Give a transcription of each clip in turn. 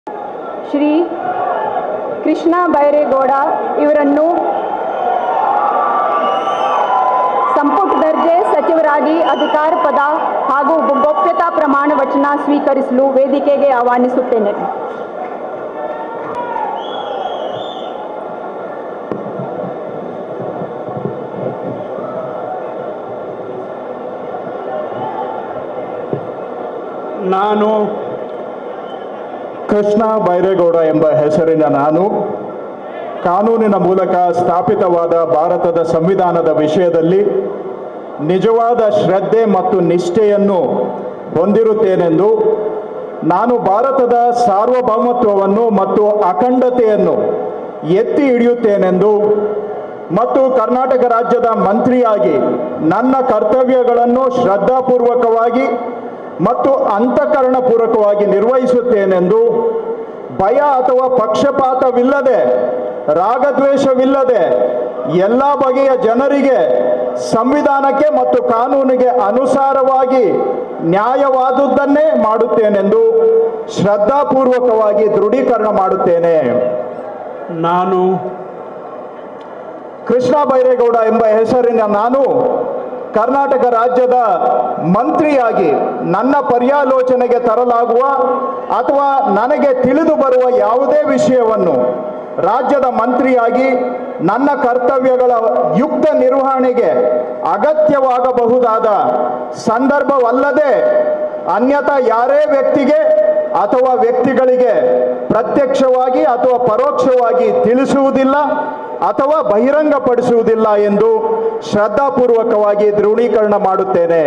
ಶ್ರೀ ಕೃಷ್ಣ ಬೈರೇಗೌಡ ಇವರನ್ನು ಸಂಪುಟ ದರ್ಜೆ ಸಚಿವರಾಗಿ ಅಧಿಕಾರ ಪದ ಹಾಗೂ ಗೋಪ್ಯತಾ ಪ್ರಮಾಣ ವಚನ ಸ್ವೀಕರಿಸಲು ವೇದಿಕೆಗೆ ಆಹ್ವಾನಿಸುತ್ತೇನೆ ನಾನು ಕೃಷ್ಣ ಬೈರೇಗೌಡ ಎಂಬ ಹೆಸರಿನ ನಾನು ಕಾನೂನಿನ ಮೂಲಕ ಸ್ಥಾಪಿತವಾದ ಭಾರತದ ಸಂವಿಧಾನದ ವಿಷಯದಲ್ಲಿ ನಿಜವಾದ ಶ್ರದ್ಧೆ ಮತ್ತು ನಿಷ್ಠೆಯನ್ನು ಹೊಂದಿರುತ್ತೇನೆಂದು ನಾನು ಭಾರತದ ಸಾರ್ವಭೌಮತ್ವವನ್ನು ಮತ್ತು ಅಖಂಡತೆಯನ್ನು ಎತ್ತಿ ಹಿಡಿಯುತ್ತೇನೆಂದು ಮತ್ತು ಕರ್ನಾಟಕ ರಾಜ್ಯದ ಮಂತ್ರಿಯಾಗಿ ನನ್ನ ಕರ್ತವ್ಯಗಳನ್ನು ಶ್ರದ್ಧಾಪೂರ್ವಕವಾಗಿ ಮತ್ತು ಅಂತಃಕರಣಪೂರ್ವಕವಾಗಿ ನಿರ್ವಹಿಸುತ್ತೇನೆಂದು ಭಯ ಅಥವಾ ಪಕ್ಷಪಾತವಿಲ್ಲದೆ ರಾಗದ್ವೇಷವಿಲ್ಲದೆ ಎಲ್ಲ ಬಗೆಯ ಜನರಿಗೆ ಸಂವಿಧಾನಕ್ಕೆ ಮತ್ತು ಕಾನೂನಿಗೆ ಅನುಸಾರವಾಗಿ ನ್ಯಾಯವಾದುದನ್ನೇ ಮಾಡುತ್ತೇನೆಂದು ಶ್ರದ್ಧಾಪೂರ್ವಕವಾಗಿ ದೃಢೀಕರಣ ಮಾಡುತ್ತೇನೆ ನಾನು ಕೃಷ್ಣ ಬೈರೇಗೌಡ ಎಂಬ ಹೆಸರಿನ ನಾನು ಕರ್ನಾಟಕ ರಾಜ್ಯದ ಮಂತ್ರಿಯಾಗಿ ನನ್ನ ಪರ್ಯಾಲೋಚನೆಗೆ ತರಲಾಗುವ ಅಥವಾ ನನಗೆ ತಿಳಿದು ಬರುವ ಯಾವುದೇ ವಿಷಯವನ್ನು ರಾಜ್ಯದ ಮಂತ್ರಿಯಾಗಿ ನನ್ನ ಕರ್ತವ್ಯಗಳ ಯುಕ್ತ ನಿರ್ವಹಣೆಗೆ ಅಗತ್ಯವಾಗಬಹುದಾದ ಸಂದರ್ಭವಲ್ಲದೆ ಅನ್ಯಥಾ ಯಾರೇ ವ್ಯಕ್ತಿಗೆ ಅಥವಾ ವ್ಯಕ್ತಿಗಳಿಗೆ ಪ್ರತ್ಯಕ್ಷವಾಗಿ ಅಥವಾ ಪರೋಕ್ಷವಾಗಿ ತಿಳಿಸುವುದಿಲ್ಲ ಅಥವಾ ಬಹಿರಂಗಪಡಿಸುವುದಿಲ್ಲ ಎಂದು ಶ್ರದ್ಧಾಪೂರ್ವಕವಾಗಿ ದೃಢೀಕರಣ ಮಾಡುತ್ತೇನೆ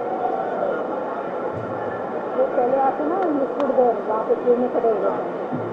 पहले आते ना लिक्विड दे वहाँ पे पीने खड़े हो